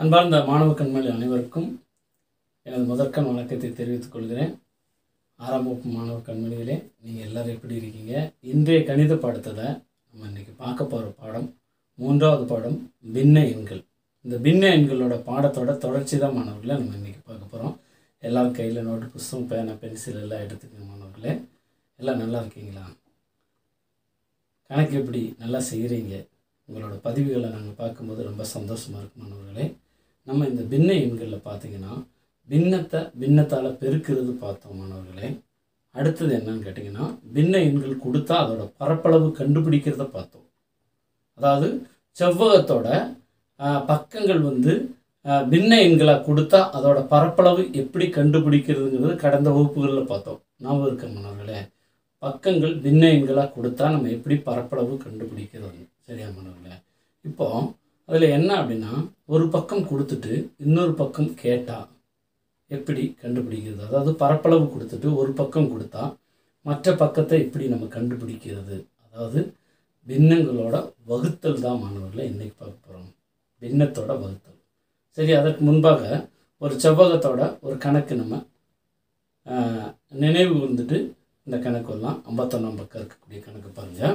அன்பார்ந்த மாணவ கண்மணி அனைவருக்கும் எனது முதற்கண் வணக்கத்தை தெரிவித்துக் கொள்கிறேன் ஆறாம் வகுப்பு மாணவ கண்மணிகளே நீங்கள் எல்லாரும் எப்படி இருக்கீங்க இன்றைய கணித பாடத்தில் நம்ம இன்னைக்கு பார்க்க போகிற பாடம் மூன்றாவது பாடம் பின்ன எண்கள் இந்த பின்ன எண்களோட பாடத்தோட தொடர்ச்சி தான் மாணவர்களை நம்ம இன்னைக்கு பார்க்க போகிறோம் எல்லாரும் கையில் நோட்டு புஸ்தகம் பேனா பென்சில் எல்லாம் எடுத்துக்கங்க மாணவர்களே எல்லாம் நல்லா இருக்கீங்களா கணக்கு எப்படி நல்லா செய்கிறீங்க உங்களோட பதிவுகளை நாங்கள் பார்க்கும்போது ரொம்ப சந்தோஷமாக இருக்கும் மாணவர்களே நம்ம இந்த பின்ன எண்களில் பார்த்தீங்கன்னா பின்னத்தை பின்னத்தால் பெருக்கிறது பார்த்தோம் மாணவர்களே அடுத்தது என்னன்னு கேட்டிங்கன்னா பின்ன எண்கள் கொடுத்தா அதோட பரப்பளவு கண்டுபிடிக்கிறத பார்த்தோம் அதாவது செவ்வகத்தோட ஆஹ், பக்கங்கள் வந்து ஆஹ், பின்ன எண்களாக கொடுத்தா அதோட பரப்பளவு எப்படி கண்டுபிடிக்கிறதுங்கிறது கடந்த வகுப்புகளில் பார்த்தோம் ஞாபகம் இருக்க மாணவர்களே பக்கங்கள் பின்ன எண்களாக கொடுத்தா நம்ம எப்படி பரப்பளவு கண்டுபிடிக்கிறது சரியா மாணவர்களே இப்போ அதில் என்ன அப்படின்னா ஒரு பக்கம் கொடுத்துட்டு இன்னொரு பக்கம் கேட்டால் எப்படி கண்டுபிடிக்கிறது அதாவது பரப்பளவு கொடுத்துட்டு ஒரு பக்கம் கொடுத்தா மற்ற பக்கத்தை எப்படி நம்ம கண்டுபிடிக்கிறது அதாவது பின்னங்களோட வகுத்தல் தான் மாணவர்களை இன்னைக்கு பார்க்க போகிறோம் பின்னத்தோட வகுத்தல் சரி அதற்கு முன்பாக ஒரு செவ்வகத்தோட ஒரு கணக்கு நம்ம ஆஹ், நினைவு வந்துட்டு இந்த கணக்கு எல்லாம் ஐம்பத்தொன்னாம் பக்கம் இருக்கக்கூடிய கணக்கு பாருங்கள்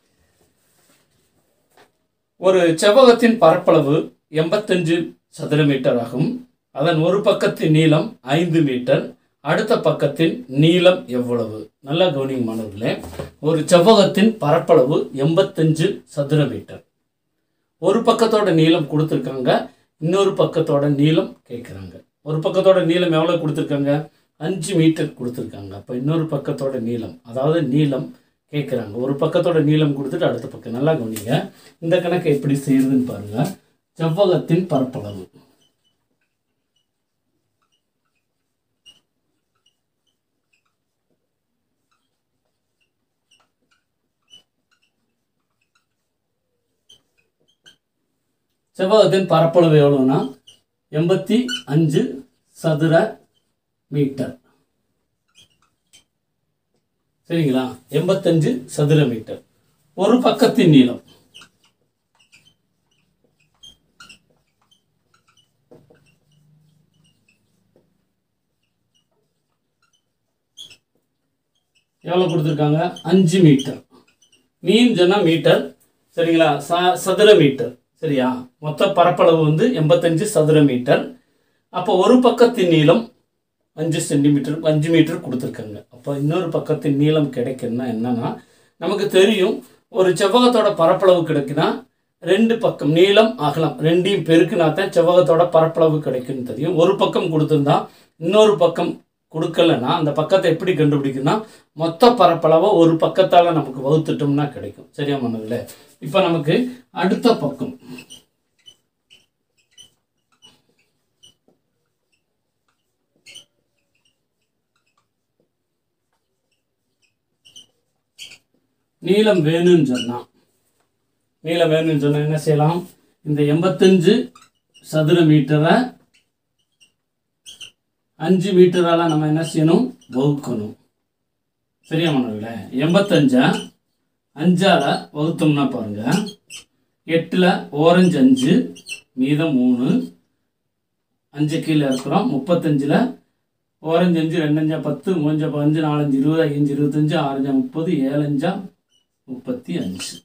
ஒரு செவ்வகத்தின் பரப்பளவு எண்பத்தஞ்சு சதுர மீட்டர் ஆகும் அதன் ஒரு பக்கத்தின் நீளம் ஐந்து மீட்டர் அடுத்த பக்கத்தின் நீளம் எவ்வளவு நல்லா கவனிங்க மாணவர்களே ஒரு செவ்வகத்தின் பரப்பளவு எண்பத்தஞ்சு சதுர மீட்டர் ஒரு பக்கத்தோட நீளம் கொடுத்துருக்காங்க இன்னொரு பக்கத்தோட நீளம் கேட்குறாங்க ஒரு பக்கத்தோட நீளம் எவ்வளோ கொடுத்துருக்காங்க அஞ்சு மீட்டர் கொடுத்துருக்காங்க அப்போ இன்னொரு பக்கத்தோட நீளம் அதாவது நீளம் கேட்குறாங்க ஒரு பக்கத்தோட நீளம் கொடுத்துட்டு அடுத்த பக்கம் நல்லா கவனிங்க இந்த கணக்கை எப்படி செய்யறதுன்னு பாருங்க செவ்வகத்தின் பரப்பளவு செவ்வகத்தின் பரப்பளவு எவ்வளோன்னா எண்பத்தி அஞ்சு சதுர மீட்டர் சரிங்களா எண்பத்தஞ்சு சதுர மீட்டர் ஒரு பக்கத்தின் நீளம் எவ்வளோ கொடுத்துருக்காங்க அஞ்சு மீட்டர் மீன் சொன்னால் மீட்டர் சரிங்களா ச சதுர மீட்டர் சரியா மொத்த பரப்பளவு வந்து எண்பத்தஞ்சு சதுர மீட்டர் அப்போ ஒரு பக்கத்தின் நீளம் அஞ்சு சென்டிமீட்டர் அஞ்சு மீட்டர் கொடுத்துருக்காங்க அப்போ இன்னொரு பக்கத்தின் நீளம் கிடைக்குன்னா என்னன்னா நமக்கு தெரியும் ஒரு செவ்வகத்தோட பரப்பளவு கிடைக்குன்னா ரெண்டு பக்கம் நீளம் அகலம் ரெண்டையும் பெருக்குனா தான் செவ்வகத்தோட பரப்பளவு கிடைக்குன்னு தெரியும் ஒரு பக்கம் கொடுத்துருந்தா இன்னொரு பக்கம் கொடுக்கலன்னா அந்த பக்கத்தை எப்படி கண்டுபிடிக்குன்னா மொத்த பரப்பளவை ஒரு பக்கத்தால் நமக்கு வகுத்துட்டோம்னா கிடைக்கும் சரியா மனதில் இப்போ நமக்கு அடுத்த பக்கம் நீளம் வேணும்னு சொன்னான் நீளம் வேணும்னு சொன்னால் என்ன செய்யலாம் இந்த எண்பத்தஞ்சு சதுர மீட்டரை அஞ்சு மீட்டரால் நம்ம என்ன செய்யணும் வகுக்கணும் சரியா மாணவர்களே எண்பத்தஞ்சா அஞ்சால் வகுத்தோம்னா பாருங்க எட்டில் ஓரஞ்சு அஞ்சு மீதம் மூணு அஞ்சு கீழே இருக்கிறோம் முப்பத்தஞ்சில் ஓரஞ்சு அஞ்சு ரெண்டஞ்சா பத்து மூஞ்சா பதினஞ்சு நாலஞ்சு இருபது அஞ்சு இருபத்தஞ்சு ஆறஞ்சா முப்பது ஏழஞ்சா முப்பத்தி அஞ்சு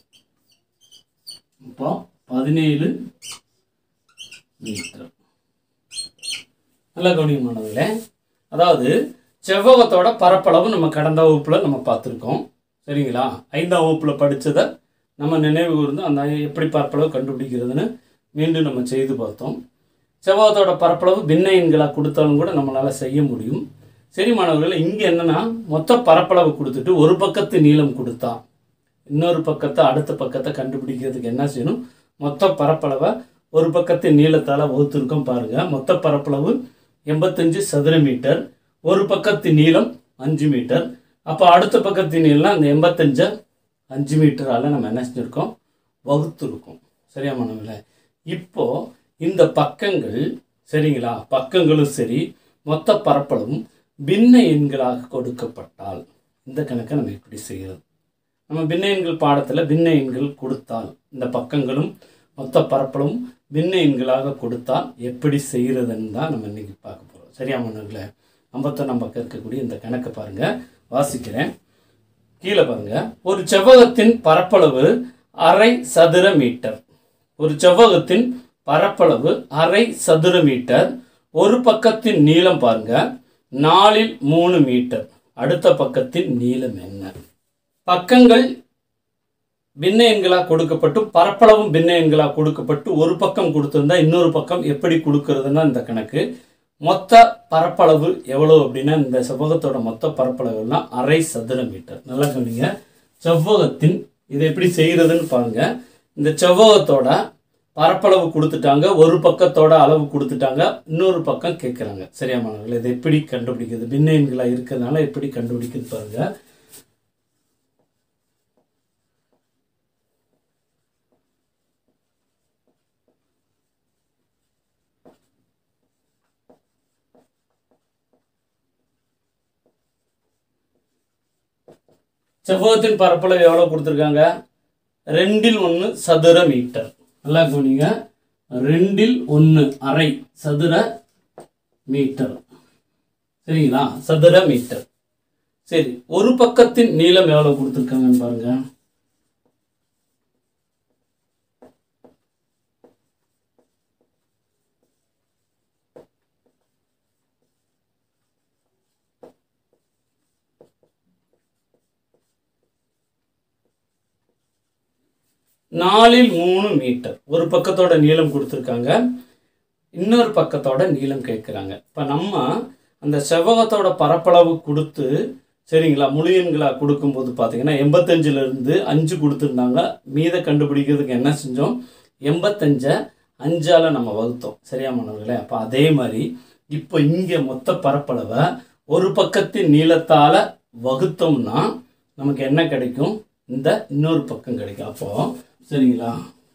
இப்போ பதினேழு மீட்டர் நல்லா கவனிங்க மாணவர்களே அதாவது செவ்வகத்தோட பரப்பளவு நம்ம கடந்த வகுப்பில் நம்ம பார்த்துருக்கோம் சரிங்களா ஐந்தாம் வகுப்பில் படித்ததை நம்ம நினைவு கூர்ந்து அந்த எப்படி பரப்பளவு கண்டுபிடிக்கிறதுன்னு மீண்டும் நம்ம செய்து பார்த்தோம் செவ்வகத்தோட பரப்பளவு பின்ன எண்களாக கொடுத்தாலும் கூட நம்மளால் செய்ய முடியும் சரி மாணவர்களே இங்கே என்னென்னா மொத்த பரப்பளவு கொடுத்துட்டு ஒரு பக்கத்து நீளம் கொடுத்தா இன்னொரு பக்கத்தை அடுத்த பக்கத்தை கண்டுபிடிக்கிறதுக்கு என்ன செய்யணும் மொத்த பரப்பளவை ஒரு பக்கத்து நீளத்தால் வகுத்துருக்கோம் பாருங்கள் மொத்த பரப்பளவு எண்பத்தஞ்சு சதுர மீட்டர் ஒரு பக்கத்து நீளம் அஞ்சு மீட்டர் அப்போ அடுத்த பக்கத்து நீளம் அந்த எண்பத்தஞ்சை அஞ்சு மீட்டரால் நம்ம என்ன செஞ்சுருக்கோம் வகுத்துருக்கோம் சரியா மாணவர்களே இப்போ இந்த பக்கங்கள் சரிங்களா பக்கங்களும் சரி மொத்த பரப்பளவும் பின்ன எண்களாக கொடுக்கப்பட்டால் இந்த கணக்கை நம்ம எப்படி செய்கிறது நம்ம பின்ன எண்கள் பாடத்தில் பின்ன எண்கள் கொடுத்தால் இந்த பக்கங்களும் மொத்த பரப்பளவும் பின்ன எண்களாக கொடுத்தால் எப்படி செய்கிறதுன்னு தான் நம்ம இன்னைக்கு பார்க்க போகிறோம் சரியா மாணவர்களே ஐம்பத்தொன்னாம் பக்கம் இருக்கக்கூடிய இந்த கணக்கை பாருங்க வாசிக்கிறேன் கீழே பாருங்க ஒரு செவ்வகத்தின் பரப்பளவு அரை சதுர மீட்டர் ஒரு செவ்வகத்தின் பரப்பளவு அரை சதுர மீட்டர் ஒரு பக்கத்தின் நீளம் பாருங்க நாலில் மூணு மீட்டர் அடுத்த பக்கத்தின் நீளம் என்ன பக்கங்கள் பின்ன எண்களாக கொடுக்கப்பட்டு பரப்பளவும் பின்ன எண்களாக கொடுக்கப்பட்டு ஒரு பக்கம் கொடுத்திருந்தா இன்னொரு பக்கம் எப்படி கொடுக்கறதுன்னா இந்த கணக்கு மொத்த பரப்பளவு எவ்வளோ அப்படின்னா இந்த செவ்வகத்தோட மொத்த பரப்பளவுலாம் அரை சதுர மீட்டர் நல்லா கவனிங்க செவ்வகத்தின் இதை எப்படி செய்கிறதுன்னு பாருங்க இந்த செவ்வகத்தோட பரப்பளவு கொடுத்துட்டாங்க ஒரு பக்கத்தோட அளவு கொடுத்துட்டாங்க இன்னொரு பக்கம் கேட்குறாங்க சரியா மாணவர்கள் இதை எப்படி கண்டுபிடிக்கிறது பின்ன எண்களாக இருக்கிறதுனால எப்படி கண்டுபிடிக்குது பாருங்க செவ்வகத்தின் பரப்பளவு எவ்வளோ கொடுத்துருக்காங்க ரெண்டில் ஒன்று சதுர மீட்டர் நல்லா கவனிங்க ரெண்டில் ஒன்று அரை சதுர மீட்டர் சரிங்களா சதுர மீட்டர் சரி ஒரு பக்கத்தின் நீளம் எவ்வளோ கொடுத்துருக்காங்கன்னு பாருங்க நாலில் மூணு மீட்டர் ஒரு பக்கத்தோட நீளம் கொடுத்துருக்காங்க இன்னொரு பக்கத்தோட நீளம் கேட்குறாங்க இப்போ நம்ம அந்த செவ்வகத்தோட பரப்பளவு கொடுத்து சரிங்களா முழு எண்களாக கொடுக்கும்போது பார்த்தீங்கன்னா எண்பத்தஞ்சிலேருந்து அஞ்சு கொடுத்துருந்தாங்க மீதை கண்டுபிடிக்கிறதுக்கு என்ன செஞ்சோம் எண்பத்தஞ்சை அஞ்சால் நம்ம வகுத்தோம் சரியா மாணவர்களே அப்போ அதே மாதிரி இப்போ இங்கே மொத்த பரப்பளவை ஒரு பக்கத்தின் நீளத்தால் வகுத்தோம்னா நமக்கு என்ன கிடைக்கும் இந்த இன்னொரு பக்கம் கிடைக்கும் அப்போ சரிங்களா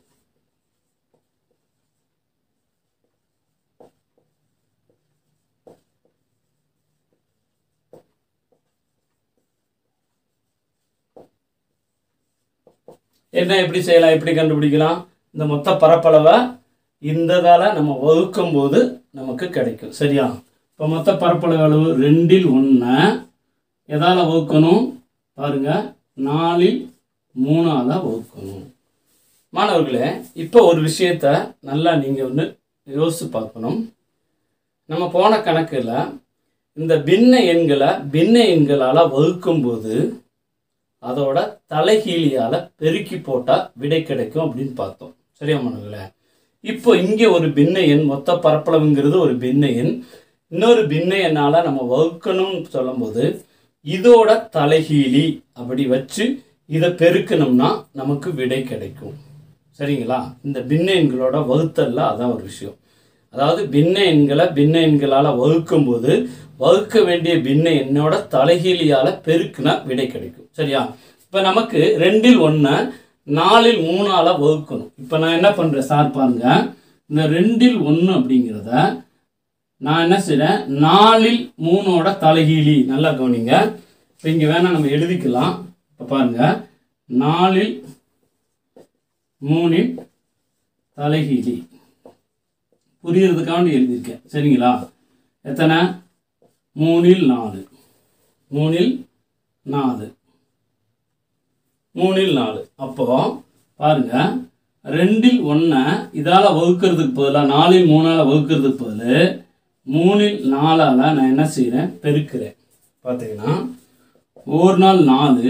என்ன எப்படி செய்யலாம் எப்படி கண்டுபிடிக்கலாம் இந்த மொத்த பரப்பளவை இந்ததால நம்ம வகுக்கும் போது நமக்கு கிடைக்கும் சரியா இப்போ மொத்த பரப்பளவு அளவு ரெண்டில் ஒன்றை எதால் வகுக்கணும் பாருங்க நாலில் மூணால் வகுக்கணும் மாணவர்களே இப்போ ஒரு விஷயத்த நல்லா நீங்கள் ஒன்று யோசித்து பார்க்கணும் நம்ம போன கணக்கில் இந்த பின்ன எண்களை பின்ன எண்களால் வகுக்கும்போது அதோட தலைகீழியால் பெருக்கி போட்டால் விடை கிடைக்கும் அப்படின்னு பார்த்தோம் சரியா மாணவர்களே இப்போ இங்கே ஒரு பின்ன எண் மொத்த பரப்பளவுங்கிறது ஒரு பின்ன எண் இன்னொரு பின்ன எண்ணால் நம்ம வகுக்கணும்னு சொல்லும்போது இதோட தலைகீழி அப்படி வச்சு இதை பெருக்கணும்னா நமக்கு விடை கிடைக்கும் சரிங்களா இந்த பின்ன எண்களோட வகுத்தல்ல அதான் ஒரு விஷயம் அதாவது பின்ன எண்களை பின்ன எண்களால் வகுக்கும்போது வகுக்க வேண்டிய பின்ன எண்ணோட தலைகீழியால் பெருக்குனா விடை கிடைக்கும் சரியா இப்போ நமக்கு ரெண்டில் ஒன்றை நாலில் மூணால் வகுக்கணும் இப்போ நான் என்ன பண்ணுறேன் சார் பாருங்க இந்த ரெண்டில் ஒன்று அப்படிங்கிறத நான் என்ன செய்கிறேன் நாலில் மூணோட தலைகீழி நல்லா கவனிங்க இப்போ இங்கே வேணால் நம்ம எழுதிக்கலாம் இப்போ பாருங்க நாலில் மூணில் தலைகீழி புரியறதுக்காண்டி எழுதியிருக்கேன் சரிங்களா எத்தனை மூணில் நாலு மூணில் நாலு மூணில் நாலு அப்போ பாருங்க ரெண்டில் ஒன்றை இதால் வகுக்கிறதுக்கு பதிலாக நாலில் மூணால் வகுக்கிறதுக்கு பதில் மூணில் நாலால் நான் என்ன செய்கிறேன் பெருக்கிறேன் பார்த்தீங்கன்னா ஒரு நாள் நாலு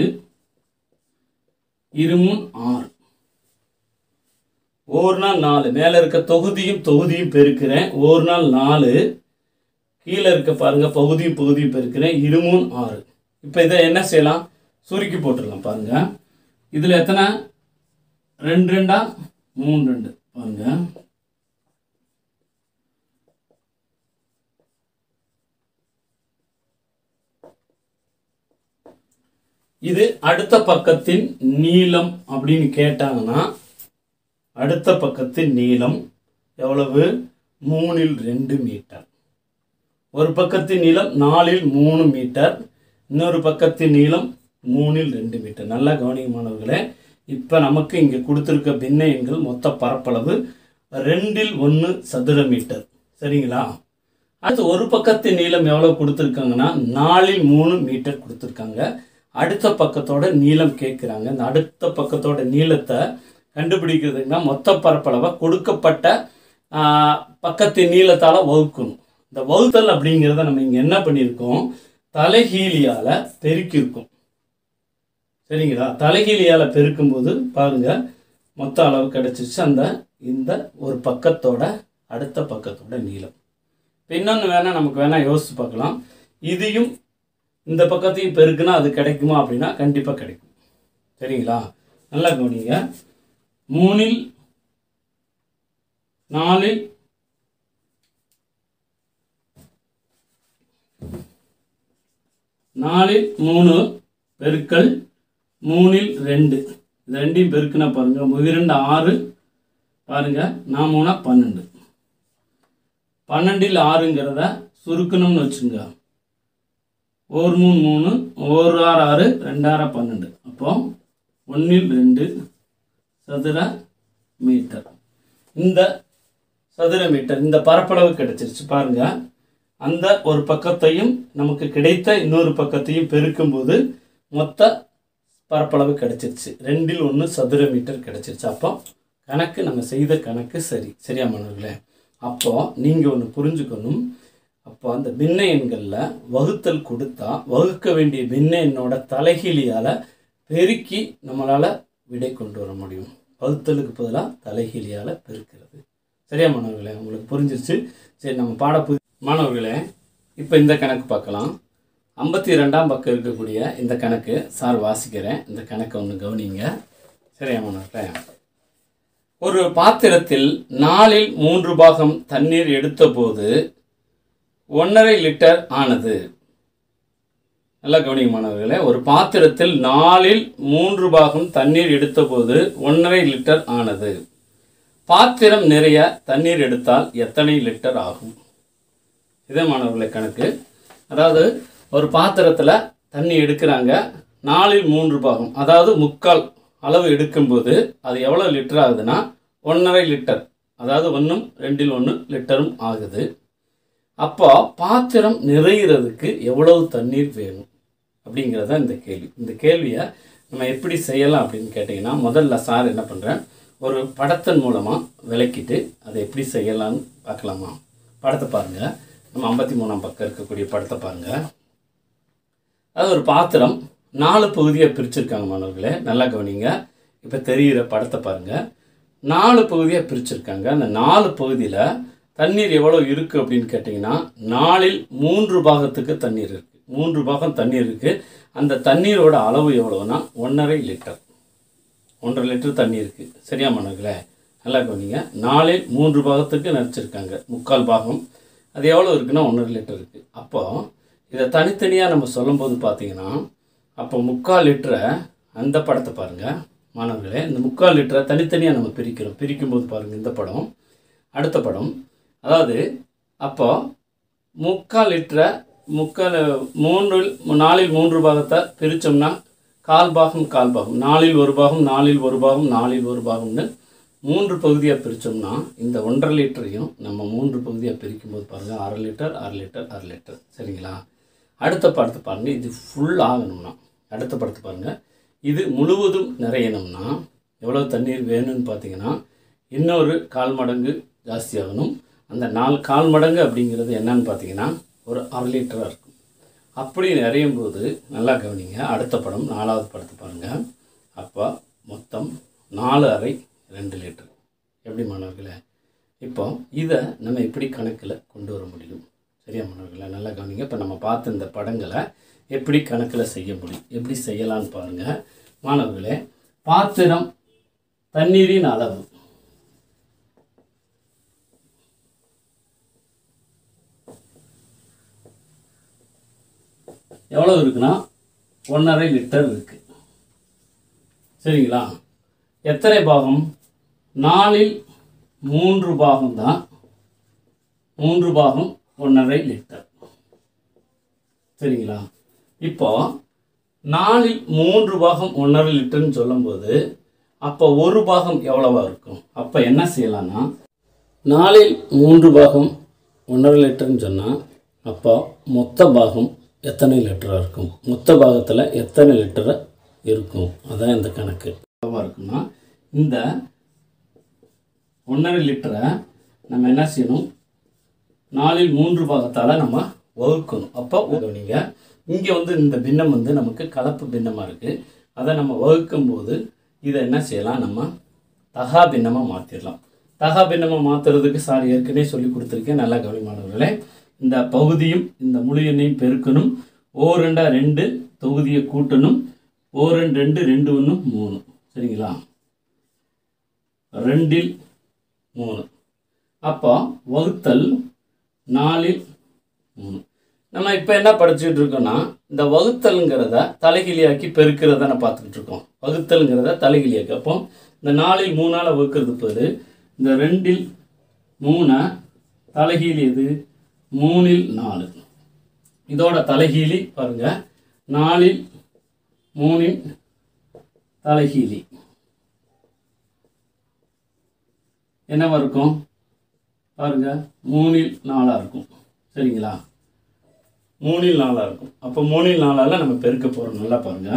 இருமூணு ஆறு ஒரு நாள் நாலு மேலே இருக்க தொகுதியும் தொகுதியும் பெருக்கிறேன் ஒரு நாள் நாலு கீழே இருக்க பாருங்க பகுதியும் பகுதியும் பெருக்கிறேன் இருமூணு ஆறு இப்போ இதை என்ன செய்யலாம் சுருக்கி போட்டுடலாம் பாருங்க இதில் எத்தனை ரெண்டு ரெண்டா மூணு ரெண்டு பாருங்க இது அடுத்த பக்கத்தின் நீளம் அப்படின்னு கேட்டாங்கன்னா அடுத்த பக்கத்தின் நீளம் எவ்வளவு மூணில் ரெண்டு மீட்டர் ஒரு பக்கத்தின் நீளம் நாலில் மூணு மீட்டர் இன்னொரு பக்கத்தின் நீளம் மூணில் ரெண்டு மீட்டர் நல்லா கவனிக்க மாணவர்களே இப்போ நமக்கு இங்கே கொடுத்துருக்க பின்ன எண்கள் மொத்த பரப்பளவு ரெண்டில் ஒன்று சதுர மீட்டர் சரிங்களா அடுத்து ஒரு பக்கத்து நீளம் எவ்வளோ கொடுத்துருக்காங்கன்னா நாலில் மூணு மீட்டர் கொடுத்துருக்காங்க அடுத்த பக்கத்தோட நீளம் கேட்குறாங்க இந்த அடுத்த பக்கத்தோட நீளத்தை கண்டுபிடிக்கிறதுக்குன்னா மொத்த பரப்பளவை கொடுக்கப்பட்ட ஆஹ், பக்கத்து நீளத்தால் வகுக்கணும் இந்த வகுத்தல் அப்படிங்கிறத நம்ம இங்கே என்ன பண்ணியிருக்கோம் தலைகீழியால் பெருக்கியிருக்கோம் சரிங்களா தலைகீழியால் பெருக்கும்போது பாருங்க மொத்த அளவு கிடைச்சிச்சு அந்த இந்த ஒரு பக்கத்தோட அடுத்த பக்கத்தோட நீளம் இப்போ இன்னொன்று வேணால் நமக்கு வேணால் யோசிச்சு பார்க்கலாம் இதையும் இந்த பக்கத்தையும் பெருக்குனா அது கிடைக்குமா அப்படின்னா கண்டிப்பாக கிடைக்கும் சரிங்களா நல்லா கவனிங்க மூணில் நாலில் நாலில் மூணு பெருக்கல் மூணில் ரெண்டு இது ரெண்டையும் பெருக்குனா பாருங்க இரண்டு ஆறு பாருங்க நான் மூணா பன்னெண்டு பன்னெண்டில் ஆறுங்கிறத சுருக்கணும்னு வச்சுங்க ஒரு மூணு மூணு ஒரு ஆறு ஆறு ரெண்டாறு பன்னெண்டு அப்போ ஒன்றில் ரெண்டு சதுர மீட்டர் இந்த சதுர மீட்டர் இந்த பரப்பளவு கிடைச்சிருச்சு பாருங்க அந்த ஒரு பக்கத்தையும் நமக்கு கிடைத்த இன்னொரு பக்கத்தையும் பெருக்கும்போது மொத்த பரப்பளவு கிடைச்சிருச்சு ரெண்டில் ஒன்று சதுர மீட்டர் கிடைச்சிருச்சு அப்போ கணக்கு நம்ம செய்த கணக்கு சரி சரியா மாணவர்களே அப்போ நீங்கள் ஒன்று புரிஞ்சுக்கணும் அப்போ அந்த பின்ன எண்களில் வகுத்தல் கொடுத்தா வகுக்க வேண்டிய பின்ன எண்ணோட தலைகீழியால் பெருக்கி நம்மளால் விடை கொண்டு வர முடியும் வகுத்தலுக்கு பதிலாக தலைகீழியால் பெருக்கிறது சரியா மாணவர்களே உங்களுக்கு புரிஞ்சிருச்சு சரி நம்ம பாட மாணவர்களே இப்போ இந்த கணக்கு பார்க்கலாம் ஐம்பத்தி ரெண்டாம் பக்கம் இருக்கக்கூடிய இந்த கணக்கு சார் வாசிக்கிறேன் இந்த கணக்கை ஒன்று கவனிங்க சரியா மாணவர்களே ஒரு பாத்திரத்தில் நாலில் மூன்று பாகம் தண்ணீர் எடுத்தபோது ஒன்றரை லிட்டர் ஆனது நல்லா கவனிங்க மாணவர்களே ஒரு பாத்திரத்தில் நாலில் மூன்று பாகம் தண்ணீர் எடுத்தபோது ஒன்றரை லிட்டர் ஆனது பாத்திரம் நிறைய தண்ணீர் எடுத்தால் எத்தனை லிட்டர் ஆகும் இதே மாணவர்களே கணக்கு அதாவது ஒரு பாத்திரத்தில் தண்ணி எடுக்கிறாங்க நாலில் மூன்று பாகம் அதாவது முக்கால் அளவு எடுக்கும்போது அது எவ்வளோ லிட்டர் ஆகுதுன்னா ஒன்றரை லிட்டர் அதாவது ஒன்றும் ரெண்டில் ஒன்று லிட்டரும் ஆகுது அப்போ பாத்திரம் நிறையிறதுக்கு எவ்வளவு தண்ணீர் வேணும் அப்படிங்கிறது தான் இந்த கேள்வி இந்த கேள்வியை நம்ம எப்படி செய்யலாம் அப்படின்னு கேட்டிங்கன்னா முதல்ல சார் என்ன பண்ணுறேன் ஒரு படத்தின் மூலமாக விளக்கிட்டு அதை எப்படி செய்யலாம்னு பார்க்கலாமா படத்தை பாருங்கள் நம்ம ஐம்பத்தி மூணாம் பக்கம் இருக்கக்கூடிய படத்தை பாருங்கள் அது ஒரு பாத்திரம் நாலு பகுதியாக பிரிச்சிருக்காங்க மாணவர்களே நல்லா கவனிங்க இப்போ தெரிகிற படத்தை பாருங்கள் நாலு பகுதியாக பிரிச்சிருக்காங்க அந்த நாலு பகுதியில் தண்ணீர் எவ்வளோ இருக்குது அப்படின்னு கேட்டிங்கன்னா நாலில் மூன்று பாகத்துக்கு தண்ணீர் இருக்குது மூன்று பாகம் தண்ணீர் இருக்குது அந்த தண்ணீரோட அளவு எவ்வளோன்னா ஒன்றரை லிட்டர் ஒன்றரை லிட்டர் தண்ணி இருக்குது சரியா மாணவர்களே நல்லா கவனிங்க நாலில் மூன்று பாகத்துக்கு நினச்சிருக்காங்க முக்கால் பாகம் அது எவ்வளோ இருக்குன்னா ஒன்றரை லிட்டர் இருக்குது அப்போ இதை தனித்தனியாக நம்ம சொல்லும்போது பார்த்தீங்கன்னா அப்போ முக்கால் லிட்டரை அந்த படத்தை பாருங்கள் மாணவர்களே இந்த முக்கால் லிட்டரை தனித்தனியாக நம்ம பிரிக்கிறோம் பிரிக்கும்போது பாருங்கள் இந்த படம் அடுத்த படம் அதாவது அப்போ முக்கால் லிட்டரை முக்கால் மூன்று நாலில் மூன்று பாகத்தை பிரித்தோம்னா கால் பாகம் கால் பாகம் நாலில் ஒரு பாகம் நாலில் ஒரு பாகம் நாலில் ஒரு பாகம்னு மூன்று பகுதியாக பிரித்தோம்னா இந்த ஒன்றரை லிட்டரையும் நம்ம மூன்று பகுதியாக பிரிக்கும்போது பாருங்கள் அரை லிட்டர் அரை லிட்டர் அரை லிட்டர் சரிங்களா அடுத்த படத்தை பாருங்கள் இது ஃபுல் ஆகணும்னா அடுத்த படத்தை பாருங்கள் இது முழுவதும் நிறையணும்னா எவ்வளோ தண்ணீர் வேணும்னு பார்த்தீங்கன்னா இன்னொரு கால் மடங்கு ஜாஸ்தியாகணும் அந்த நாலு கால் மடங்கு அப்படிங்கிறது என்னன்னு பார்த்தீங்கன்னா ஒரு அரை லிட்டராக இருக்கும் அப்படி நிறையும் போது நல்லா கவனிங்க அடுத்த படம் நாலாவது படத்தை பாருங்கள் அப்போ மொத்தம் நாலு அறை ரெண்டு லிட்டர் எப்படி மாணவர்களே இப்போ இதை நம்ம எப்படி கணக்கில் கொண்டு வர முடியும் சரியா மாணவர்களே நல்லா கவனிங்க இப்போ நம்ம பார்த்த இந்த படங்களை எப்படி கணக்கில் செய்ய முடியும் எப்படி செய்யலாம்னு பாருங்கள் மாணவர்களே பாத்திரம் தண்ணீரின் அளவு எவ்வளோ இருக்குன்னா ஒன்றரை லிட்டர் இருக்கு சரிங்களா எத்தனை பாகம் நாலில் மூன்று பாகம் தான் மூன்று பாகம் ஒன்றரை லிட்டர் சரிங்களா இப்போ நாலில் மூன்று பாகம் ஒன்றரை லிட்டர்னு சொல்லும்போது அப்போ ஒரு பாகம் எவ்வளவா இருக்கும் அப்போ என்ன செய்யலாம்னா நாலில் மூன்று பாகம் ஒன்றரை லிட்டர்னு சொன்னால் அப்போ மொத்த பாகம் எத்தனை லிட்டராக இருக்கும் மொத்த பாகத்தில் எத்தனை லிட்டர் இருக்கும் அதான் இந்த கணக்கு எவ்வளவா இருக்குன்னா இந்த ஒன்றரை லிட்டரை நம்ம என்ன செய்யணும் நாலில் மூன்று பாகத்தால் நம்ம வகுக்கணும் அப்போ நீங்கள் இங்கே வந்து இந்த பின்னம் வந்து நமக்கு கலப்பு பின்னமாக இருக்குது அதை நம்ம வகுக்கும் போது இதை என்ன செய்யலாம் நம்ம தகா பின்னமாக மாற்றிடலாம் தகா பின்னமாக மாற்றுறதுக்கு சார் ஏற்கனவே சொல்லி கொடுத்துருக்கேன் நல்லா கவனிமானவர்களே இந்த பகுதியும் இந்த முழு எண்ணையும் பெருக்கணும் ஓ ரெண்டா ரெண்டு தொகுதியை கூட்டணும் ஓ ரெண்டு ரெண்டு ரெண்டு ஒன்று மூணு சரிங்களா ரெண்டில் மூணு அப்போ வகுத்தல் நாலில் மூணு நம்ம இப்போ என்ன படிச்சுட்டு இருக்கோம்னா இந்த வகுத்தல்ங்கிறத தலைகிலியாக்கி பெருக்கிறத நான் பார்த்துக்கிட்டு இருக்கோம் வகுத்தல்ங்கிறத தலைகிலியாக்கி அப்போ இந்த நாலில் மூணால் வகுக்கிறது பதில் இந்த ரெண்டில் மூணை தலைகீழி எது மூணில் நாலு இதோட தலைகீழி பாருங்க நாலில் மூணின் தலைகீழி என்னவா இருக்கும் பாருங்க மூணில் நாலாக இருக்கும் சரிங்களா மூணில் நாலாக இருக்கும் அப்போ மூணில் நாலால் நம்ம பெருக்க போகிறோம் நல்லா பாருங்க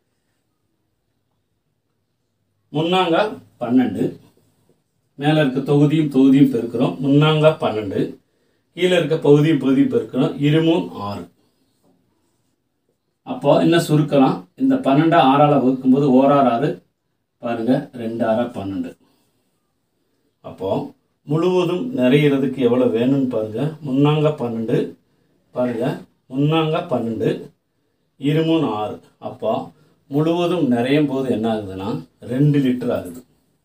முன்னாங்க பன்னெண்டு மேலே இருக்க தொகுதியும் தொகுதியும் பெருக்கிறோம் முன்னாங்க பன்னெண்டு கீழே இருக்க பகுதியும் பகுதியும் பெருக்கிறோம் இருமூணு ஆறு அப்போ என்ன சுருக்கலாம் இந்த பன்னெண்டை ஆறால் வகுக்கும்போது ஓராறு ஆறு பாருங்க ரெண்டு ஆறா பன்னெண்டு அப்போ முழுவதும் நிறையிறதுக்கு எவ்வளோ வேணும்னு பாருங்க முன்னாங்க பன்னெண்டு பாருங்க முன்னாங்க பன்னெண்டு இருமூணு ஆறு அப்போ முழுவதும் நிறையும் போது என்ன ஆகுதுன்னா ரெண்டு லிட்டர் ஆகுது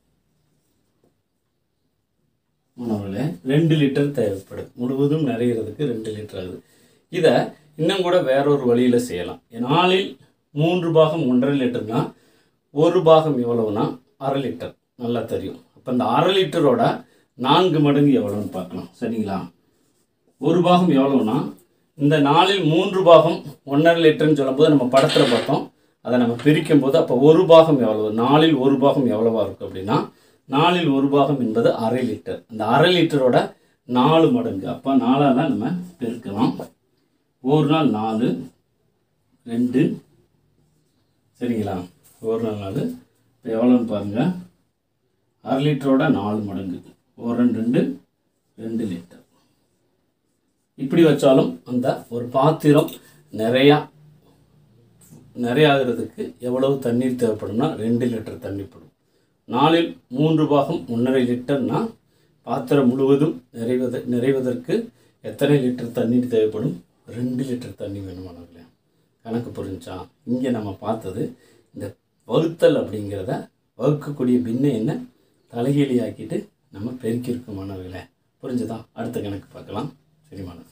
மாணவர்களே ரெண்டு லிட்டர் தேவைப்படுது முழுவதும் நிறையிறதுக்கு ரெண்டு லிட்டர் ஆகுது இதை இன்னும் கூட வேறொரு வழியில் செய்யலாம் நாளில் மூன்று பாகம் ஒன்றரை லிட்டர்னா ஒரு பாகம் எவ்வளவுனா அரை லிட்டர் நல்லா தெரியும் அப்போ இந்த அரை லிட்டரோட நான்கு மடங்கு எவ்வளோன்னு பார்க்கலாம் சரிங்களா ஒரு பாகம் எவ்வளோனா இந்த நாளில் மூன்று பாகம் ஒன்றரை லிட்டர்னு சொல்லும்போது நம்ம படத்தில் பார்த்தோம் அதை நம்ம பிரிக்கும் போது அப்போ ஒரு பாகம் எவ்வளவு நாளில் ஒரு பாகம் எவ்வளவா இருக்கும் அப்படின்னா நாலில் ஒரு பாகம் என்பது அரை லிட்டர் அந்த அரை லிட்டரோட நாலு மடங்கு அப்போ நாலால் நம்ம பெருக்கலாம் ஒரு நாள் நாலு ரெண்டு சரிங்களா ஒரு நாள் நாலு இப்போ எவ்வளோன்னு பாருங்கள் அரை லிட்டரோட நாலு மடங்கு ஒரு ரெண்டு ரெண்டு ரெண்டு லிட்டர் இப்படி வச்சாலும் அந்த ஒரு பாத்திரம் நிறையா நிறைய ஆகிறதுக்கு எவ்வளவு தண்ணீர் தேவைப்படும்னா ரெண்டு லிட்டர் தண்ணி படும் நாளில் மூன்று பாகம் ஒன்றரை லிட்டர்னா பாத்திரம் முழுவதும் நிறைவத நிறைவதற்கு எத்தனை லிட்டர் தண்ணீர் தேவைப்படும் ரெண்டு லிட்டர் தண்ணி வேணுமானவர்களே கணக்கு புரிஞ்சா இங்கே நம்ம பார்த்தது இந்த வகுத்தல் அப்படிங்கிறத வகுக்கக்கூடிய பின்ன என்ன தலைகீழி ஆக்கிட்டு நம்ம பெருக்கியிருக்கோம் மாணவர்களே புரிஞ்சுதா அடுத்த கணக்கு பார்க்கலாம் சரி மாணவர்கள்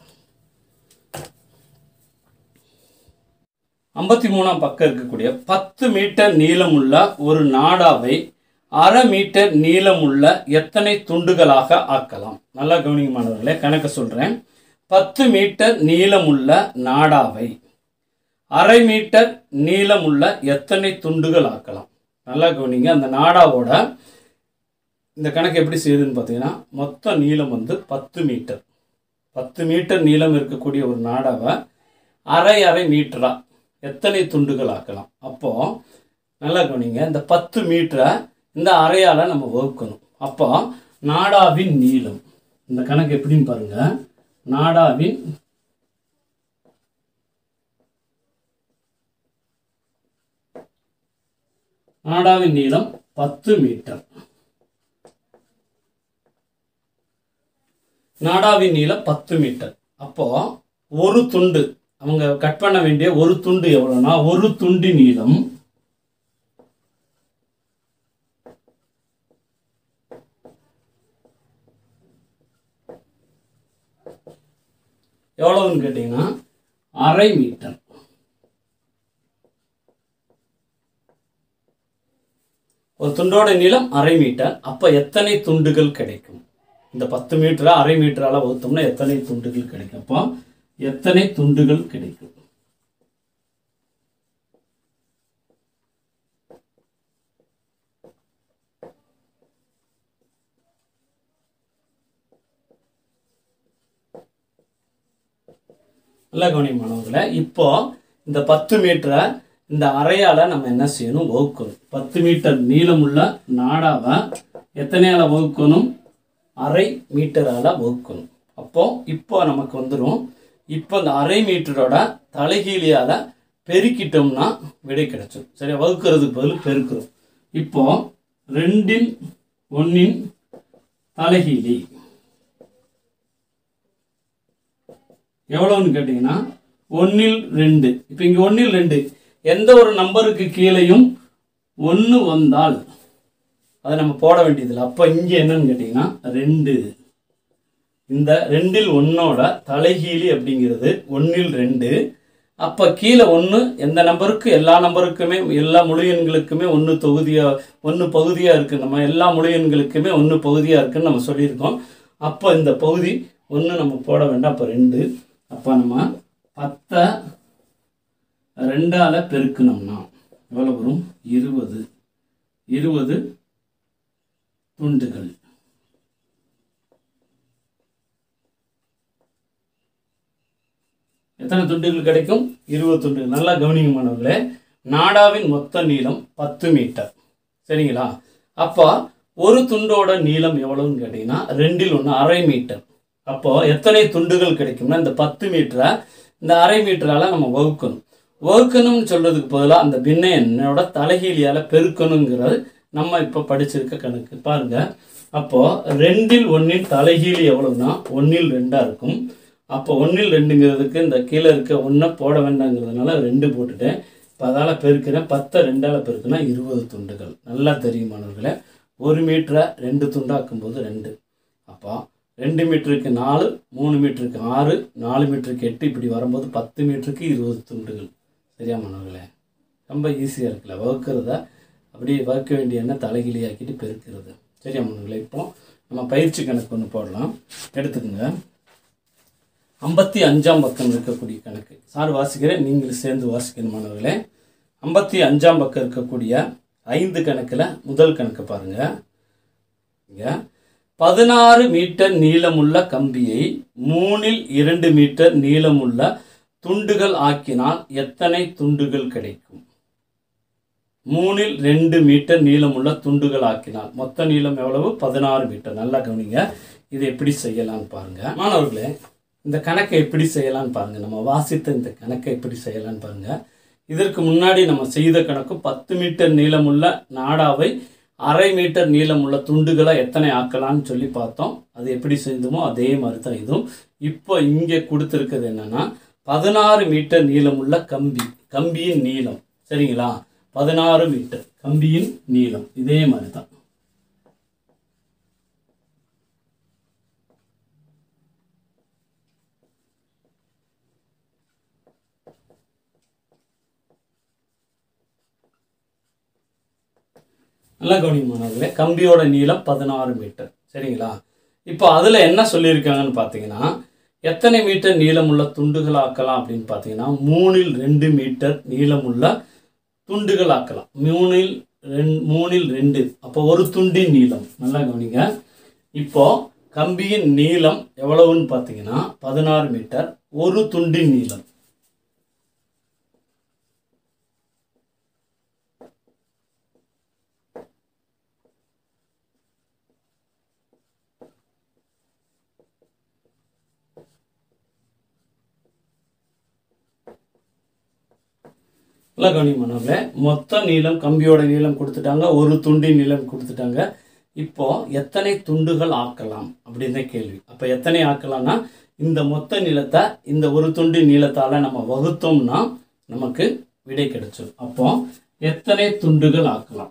ஐம்பத்தி மூணாம் பக்கம் இருக்கக்கூடிய பத்து மீட்டர் நீளமுள்ள ஒரு நாடாவை அரை மீட்டர் நீளமுள்ள எத்தனை துண்டுகளாக ஆக்கலாம் நல்லா கவனிங்க மாணவர்களே கணக்கு சொல்கிறேன் பத்து மீட்டர் நீளமுள்ள நாடாவை அரை மீட்டர் நீளமுள்ள எத்தனை துண்டுகள் ஆக்கலாம் நல்லா கவனிங்க அந்த நாடாவோட இந்த கணக்கு எப்படி செய்யுதுன்னு பார்த்தீங்கன்னா மொத்த நீளம் வந்து பத்து மீட்டர் பத்து மீட்டர் நீளம் இருக்கக்கூடிய ஒரு நாடாவை அரை அரை மீட்டரா எத்தனை துண்டுகள் ஆக்கலாம் அப்போ நல்லா கவனிங்க இந்த பத்து மீட்டரை இந்த அறையால நம்ம வகுக்கணும் அப்போ நாடாவின் நீளம் இந்த கணக்கு எப்படின்னு பாருங்க நாடாவின் நாடாவின் நீளம் பத்து மீட்டர் நாடாவின் நீளம் பத்து மீட்டர் அப்போ ஒரு துண்டு அவங்க கட் பண்ண வேண்டிய ஒரு துண்டு எவ்வளோனா ஒரு துண்டி நீளம் எவ்வளவுன்னு கேட்டிங்கன்னா அரை மீட்டர் ஒரு துண்டோட நீளம் அரை மீட்டர் அப்போ எத்தனை துண்டுகள் கிடைக்கும் இந்த பத்து மீட்டரா அரை மீட்டரால வகுத்தோம்னா எத்தனை துண்டுகள் கிடைக்கும் அப்போ எத்தனை துண்டுகள் கிடைக்கும் நல்லா கவனிமானவர்களே இப்போ இந்த பத்து மீட்டரை இந்த அறையால் நம்ம என்ன செய்யணும் வகுக்கணும் பத்து மீட்டர் நீளமுள்ள நாடாவை எத்தனையால் வகுக்கணும் அரை மீட்டரால் வகுக்கணும் அப்போ இப்போ நமக்கு வந்துடும் இப்போ இந்த அரை மீட்டரோட தலைகீழியால் பெருக்கிட்டோம்னா விடை கிடைச்சிடும் சரியா வகுக்கிறதுக்கு பதில் பெருக்கிறோம் இப்போ ரெண்டின் ஒன்றின் தலைகீழி எவ்வளோன்னு கேட்டிங்கன்னா ஒன்றில் ரெண்டு இப்போ இங்கே ஒன்றில் ரெண்டு எந்த ஒரு நம்பருக்கு கீழேயும் ஒன்று வந்தால் அதை நம்ம போட வேண்டியதில்லை அப்போ இங்கே என்னன்னு கேட்டிங்கன்னா ரெண்டு இந்த ரெண்டில் ஒன்னோட தலைகீழி அப்படிங்கிறது ஒன்றில் ரெண்டு அப்போ கீழே ஒன்று எந்த நம்பருக்கு எல்லா நம்பருக்குமே எல்லா முழு எண்களுக்குமே ஒன்று தொகுதியாக ஒன்று பகுதியாக இருக்குது நம்ம எல்லா முழு எண்களுக்குமே ஒன்று பகுதியாக இருக்குன்னு நம்ம சொல்லியிருக்கோம் அப்போ இந்த பகுதி ஒன்று நம்ம போட வேண்டாம் அப்போ ரெண்டு அப்போ நம்ம பத்தை ரெண்டால் பெருக்கணும்னா எவ்வளோ வரும் இருபது இருபது துண்டுகள் எத்தனை துண்டுகள் கிடைக்கும் இருபது துண்டுகள் நல்லா கவனிங்க மாணவர்களே நாடாவின் மொத்த நீளம் பத்து மீட்டர் சரிங்களா அப்போ ஒரு துண்டோட நீளம் எவ்வளவுன்னு கேட்டிங்கன்னா ரெண்டில் ஒன்று அரை மீட்டர் அப்போ எத்தனை துண்டுகள் கிடைக்கும்னா இந்த பத்து மீட்டரை இந்த அரை மீட்டரால் நம்ம வகுக்கணும் வகுக்கணும்னு சொல்றதுக்கு பதிலாக அந்த பின்ன எண்ணோட தலைகீழியால் பெருக்கணுங்கிறது நம்ம இப்போ படிச்சிருக்க கணக்கு பாருங்க அப்போ ரெண்டில் ஒன்றில் தலைகீழி எவ்வளவுனா ஒன்றில் ரெண்டாக இருக்கும் அப்போ ஒன்றில் ரெண்டுங்கிறதுக்கு இந்த கீழே இருக்க ஒன்றை போட வேண்டாங்கிறதுனால ரெண்டு போட்டுட்டேன் இப்போ அதால் பெருக்கிறேன் பத்தை ரெண்டால் பெருக்குனா இருபது துண்டுகள் நல்லா தெரியும் மாணவர்களே ஒரு மீட்டரை ரெண்டு துண்டாக்கும் போது ரெண்டு அப்போ ரெண்டு மீட்டருக்கு நாலு மூணு மீட்டருக்கு ஆறு நாலு மீட்டருக்கு எட்டு இப்படி வரும்போது பத்து மீட்டருக்கு இருபது துண்டுகள் சரியா மாணவர்களே ரொம்ப ஈஸியாக இருக்குல்ல வகுக்கிறத அப்படியே வகுக்க வேண்டிய எண்ணெய் தலைகிலியாக்கிட்டு பெருக்கிறது சரியா மாணவர்களே இப்போ நம்ம பயிற்சி கணக்கு ஒன்று போடலாம் எடுத்துக்கோங்க ஐம்பத்தி அஞ்சாம் பக்கம் இருக்கக்கூடிய கணக்கு சார் வாசிக்கிறேன் நீங்கள் சேர்ந்து வாசிக்கணும் மாணவர்களே ஐம்பத்தி அஞ்சாம் பக்கம் இருக்கக்கூடிய ஐந்து கணக்கில் முதல் கணக்கு பாருங்க இங்க பதினாறு மீட்டர் நீளமுள்ள கம்பியை மூணில் இரண்டு மீட்டர் நீளமுள்ள துண்டுகள் ஆக்கினால் எத்தனை துண்டுகள் கிடைக்கும் மூணில் ரெண்டு மீட்டர் நீளமுள்ள துண்டுகள் ஆக்கினால் மொத்த நீளம் எவ்வளவு பதினாறு மீட்டர் நல்லா கவனிங்க இது எப்படி செய்யலாம்னு பாருங்க மாணவர்களே இந்த கணக்கை எப்படி செய்யலாம்னு பாருங்க நம்ம வாசித்த இந்த கணக்கை எப்படி செய்யலாம்னு பாருங்க இதற்கு முன்னாடி நம்ம செய்த கணக்கு பத்து மீட்டர் நீளமுள்ள நாடாவை அரை மீட்டர் நீளமுள்ள துண்டுகளை எத்தனை ஆக்கலாம்னு சொல்லி பார்த்தோம் அது எப்படி செஞ்சோமோ அதே மாதிரி தான் இதுவும் இப்போ இங்கே கொடுத்துருக்கிறது என்னன்னா பதினாறு மீட்டர் நீளமுள்ள கம்பி கம்பியின் நீளம் சரிங்களா பதினாறு மீட்டர் கம்பியின் நீளம் இதே மாதிரி தான் நல்லா கவனிங்க மாணவர்களே கம்பியோட நீளம் பதினாறு மீட்டர் சரிங்களா இப்போ அதில் என்ன சொல்லியிருக்காங்கன்னு பார்த்தீங்கன்னா எத்தனை மீட்டர் நீளமுள்ள துண்டுகள் ஆக்கலாம் அப்படின்னு பார்த்தீங்கன்னா மூணில் ரெண்டு மீட்டர் நீளமுள்ள துண்டுகள் ஆக்கலாம் மூணில் ரெண் மூணில் ரெண்டு அப்போ ஒரு துண்டின் நீளம் நல்லா கவனிங்க இப்போ கம்பியின் நீளம் எவ்வளவுன்னு பார்த்தீங்கன்னா பதினாறு மீட்டர் ஒரு துண்டின் நீளம் நல்லா கவனிமானவர்களே மொத்த நீளம் கம்பியோட நீளம் கொடுத்துட்டாங்க ஒரு துண்டின் நீளம் கொடுத்துட்டாங்க இப்போ எத்தனை துண்டுகள் ஆக்கலாம் அப்படின்னு தான் கேள்வி அப்போ எத்தனை ஆக்கலாம்னா இந்த மொத்த நீளத்தை இந்த ஒரு துண்டு நீளத்தால் நம்ம வகுத்தோம்னா நமக்கு விடை கிடைச்சிடும் அப்போ எத்தனை துண்டுகள் ஆக்கலாம்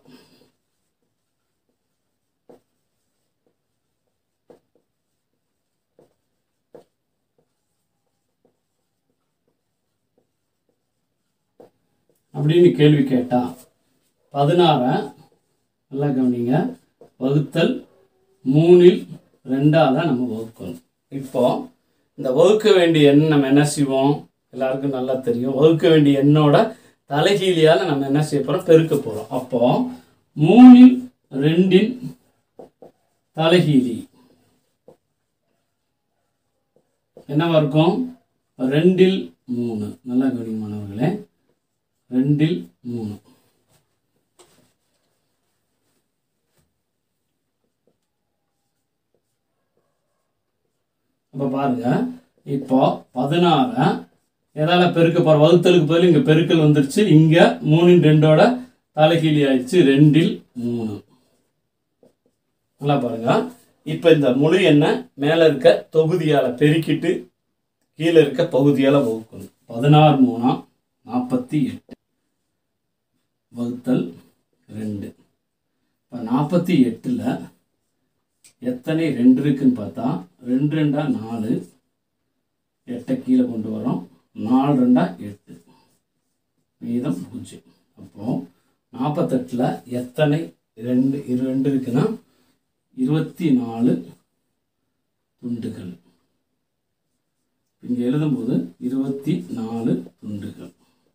அப்படின்னு கேள்வி கேட்டா பதினாறை நல்லா கவனிங்க வகுத்தல் மூணில் ரெண்டால் நம்ம வகுக்கணும் இப்போ இந்த வகுக்க வேண்டிய எண் நம்ம என்ன செய்வோம் எல்லாருக்கும் நல்லா தெரியும் வகுக்க வேண்டிய எண்ணோட தலைகீழியால் நம்ம என்ன செய்ய போகிறோம் பெருக்க போகிறோம் அப்போ மூணில் ரெண்டின் தலைகீழி என்னவா இருக்கும் ரெண்டில் மூணு நல்லா கவனிங்க மாணவர்களே ரெண்டில் மூணு அப்போ பாருங்க இப்போ பதினாறை எதால பெருக்க போகிற வகுத்தலுக்கு பதில் இங்கே பெருக்கல் வந்துருச்சு இங்கே மூணின் ரெண்டோட தலைகீழி ஆயிடுச்சு ரெண்டில் மூணு நல்லா பாருங்க இப்போ இந்த முழு எண்ணெய் மேலே இருக்க தொகுதியால் பெருக்கிட்டு கீழே இருக்க பகுதியால் வகுக்கணும் பதினாறு மூணா நாற்பத்தி எட்டு வகுத்தல் ரெண்டு இப்போ நாற்பத்தி எட்டில் எத்தனை ரெண்டு இருக்குன்னு பார்த்தா ரெண்டு ரெண்டா நாலு எட்டை கீழே கொண்டு வரோம் நாலு ரெண்டா எட்டு மீதம் பூஜ்ஜியம் அப்போது நாற்பத்தெட்டில் எத்தனை ரெண்டு இரு ரெண்டு இருக்குன்னா இருபத்தி நாலு துண்டுகள் இங்கே எழுதும்போது இருபத்தி நாலு துண்டுகள்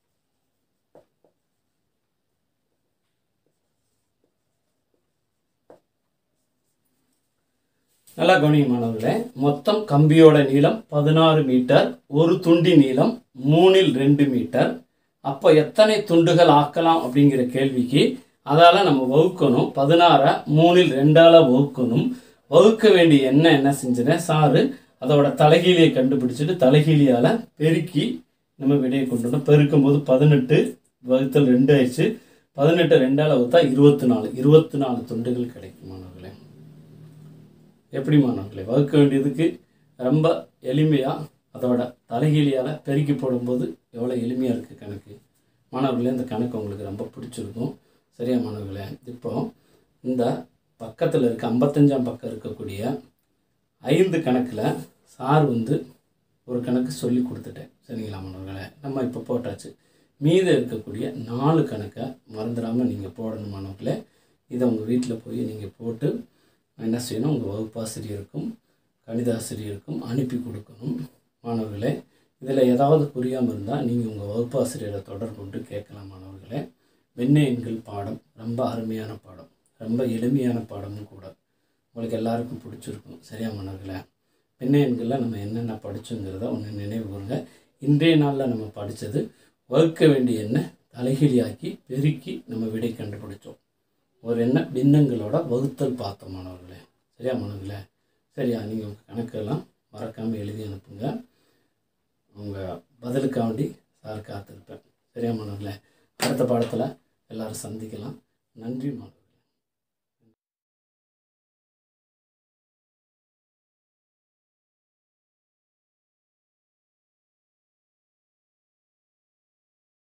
நல்லா கவனிங்க மாணவர்களே மொத்தம் கம்பியோட நீளம் பதினாறு மீட்டர் ஒரு துண்டி நீளம் மூணில் ரெண்டு மீட்டர் அப்போ எத்தனை துண்டுகள் ஆக்கலாம் அப்படிங்கிற கேள்விக்கு அதால் நம்ம வகுக்கணும் பதினாறை மூணில் ரெண்டால் வகுக்கணும் வகுக்க வேண்டிய எண்ணெய் என்ன செஞ்சுனேன் சாரு அதோட தலைகீழியை கண்டுபிடிச்சிட்டு தலைகீழியால் பெருக்கி நம்ம விடையை கொண்டு வந்தோம் பெருக்கும்போது பதினெட்டு வகுத்தல் ரெண்டு ஆயிடுச்சு பதினெட்டு ரெண்டால் வகுத்தா இருபத்தி நாலு இருபத்தி நாலு துண்டுகள் கிடைக்கும் மாணவர்களே எப்படி மாணவர்களே வகுக்க வேண்டியதுக்கு ரொம்ப எளிமையாக அதோட தலைகீழியால் பெருக்கி போடும்போது எவ்வளோ எளிமையாக இருக்குது கணக்கு மாணவர்களே இந்த கணக்கு உங்களுக்கு ரொம்ப பிடிச்சிருக்கும் சரியா மாணவர்களே இப்போ இந்த பக்கத்தில் இருக்க ஐம்பத்தஞ்சாம் பக்கம் இருக்கக்கூடிய ஐந்து கணக்கில் சார் வந்து ஒரு கணக்கு சொல்லி கொடுத்துட்டேன் சரிங்களா மாணவர்களே நம்ம இப்போ போட்டாச்சு மீதம் இருக்கக்கூடிய நாலு கணக்கை மறந்துடாமல் நீங்கள் போடணும் மாணவர்களே இதை உங்கள் வீட்டில் போய் நீங்கள் போட்டு என்ன செய்யணும் உங்கள் வகுப்பாசிரியருக்கும் கணிதாசிரியருக்கும் அனுப்பி கொடுக்கணும் மாணவர்களே இதில் ஏதாவது புரியாமல் இருந்தால் நீங்கள் உங்கள் வகுப்பாசிரியரை தொடர்பு கொண்டு கேட்கலாம் மாணவர்களே வெண்ணெய் எண்கள் பாடம் ரொம்ப அருமையான பாடம் ரொம்ப எளிமையான பாடமும் கூட உங்களுக்கு எல்லாருக்கும் பிடிச்சிருக்கும் சரியா மாணவர்களே வெண்ணெய் எண்களில் நம்ம என்னென்ன படித்தோங்கிறத ஒன்று நினைவு கூறுங்க இன்றைய நாளில் நம்ம படித்தது வகுக்க வேண்டிய எண்ணெய் தலைகீழியாக்கி பெருக்கி நம்ம விடை கண்டுபிடிச்சோம் ஒரு எண்ணெய் பின்னங்களோட வகுத்தல் பார்த்தோம் மாணவர்களே சரியா மாணவர்களே சரியா நீங்கள் உங்கள் கணக்கெல்லாம் மறக்காமல் எழுதி அனுப்புங்க உங்கள் பதிலுக்காண்டி சார் காத்திருப்பேன் சரியா மாணவர்களே அடுத்த பாடத்தில் எல்லாரும் சந்திக்கலாம் நன்றி மாணவர்களே